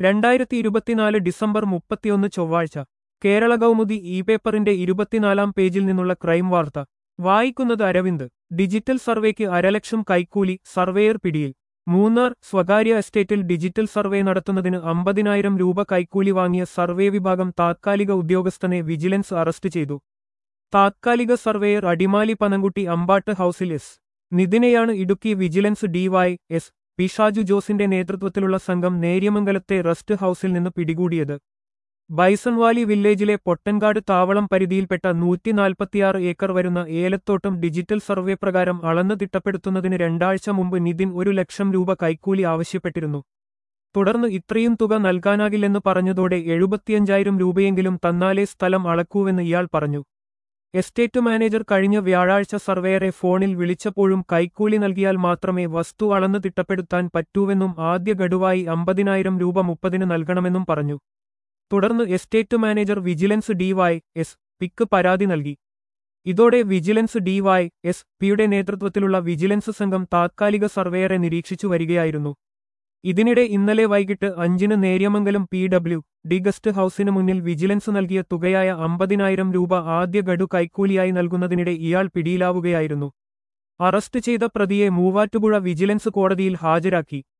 രണ്ടായിരത്തി ഇരുപത്തിനാല് ഡിസംബർ മുപ്പത്തിയൊന്ന് ചൊവ്വാഴ്ച കേരള കൗമുദി ഇ പേപ്പറിന്റെ ഇരുപത്തിനാലാം പേജിൽ നിന്നുള്ള ക്രൈം വാർത്ത വായിക്കുന്നത് അരവിന്ദ് ഡിജിറ്റൽ സർവേക്ക് അരലക്ഷം കൈക്കൂലി സർവേയർ പിടിയിൽ മൂന്നാർ സ്വകാര്യ എസ്റ്റേറ്റിൽ ഡിജിറ്റൽ സർവേ നടത്തുന്നതിന് അമ്പതിനായിരം രൂപ കൈക്കൂലി വാങ്ങിയ സർവേ വിഭാഗം താത്കാലിക ഉദ്യോഗസ്ഥനെ വിജിലൻസ് അറസ്റ്റ് ചെയ്തു താത്കാലിക സർവേയർ അടിമാലി പനങ്കുട്ടി അമ്പാട്ട് ഹൌസിൽ എസ് നിതിനെയാണ് Idukki vigilance D Y S P Shaju ജോസിന്റെ നേതൃത്വത്തിലുള്ള സംഘം നേര്യമംഗലത്തെ റെസ്റ്റ് ഹൌസിൽ നിന്ന് പിടികൂടിയത് ബൈസൺവാലി വില്ലേജിലെ പൊട്ടൻകാട് താവളം പരിധിയിൽപ്പെട്ട നൂറ്റിനാൽപ്പത്തിയാറ് ഏക്കർ വരുന്ന ഏലത്തോട്ടം ഡിജിറ്റൽ സർവേ പ്രകാരം അളന്ന് തിട്ടപ്പെടുത്തുന്നതിന് രണ്ടാഴ്ച മുമ്പ് നിതിൻ ഒരു ലക്ഷം രൂപ കൈക്കൂലി ആവശ്യപ്പെട്ടിരുന്നു തുടർന്ന് ഇത്രയും തുക നൽകാനാകില്ലെന്ന് പറഞ്ഞതോടെ എഴുപത്തിയഞ്ചായിരം രൂപയെങ്കിലും തന്നാലേ സ്ഥലം അളക്കൂവെന്ന് ഇയാൾ പറഞ്ഞു എസ്റ്റേറ്റ് മാനേജർ കഴിഞ്ഞ വ്യാഴാഴ്ച സർവേയറെ ഫോണിൽ വിളിച്ചപ്പോഴും കൈക്കൂലി നൽകിയാൽ മാത്രമേ വസ്തു അളന്ന് തിട്ടപ്പെടുത്താൻ പറ്റൂവെന്നും ആദ്യ ഗഡുവായി അമ്പതിനായിരം രൂപ മുപ്പതിന് നൽകണമെന്നും പറഞ്ഞു തുടർന്ന് estate manager vigilance D Y S പിക്ക് പരാതി നൽകി ഇതോടെ വിജിലൻസ് ഡിവൈ എസ് പിയുടെ നേതൃത്വത്തിലുള്ള വിജിലൻസ് സംഘം താത്കാലിക സർവേയറെ നിരീക്ഷിച്ചു വരികയായിരുന്നു ഇതിനിടെ ഇന്നലെ വൈകിട്ട് അഞ്ചിന് Neriyamangalam P W D guest ഹൌസിന് മുന്നിൽ വിജിലൻസ് നൽകിയ തുകയായ അമ്പതിനായിരം രൂപ ആദ്യ ഗഡു കൈക്കൂലിയായി നൽകുന്നതിനിടെ ഇയാൾ പിടിയിലാവുകയായിരുന്നു അറസ്റ്റ് ചെയ്ത പ്രതിയെ മൂവാറ്റുപുഴ വിജിലൻസ് കോടതിയിൽ ഹാജരാക്കി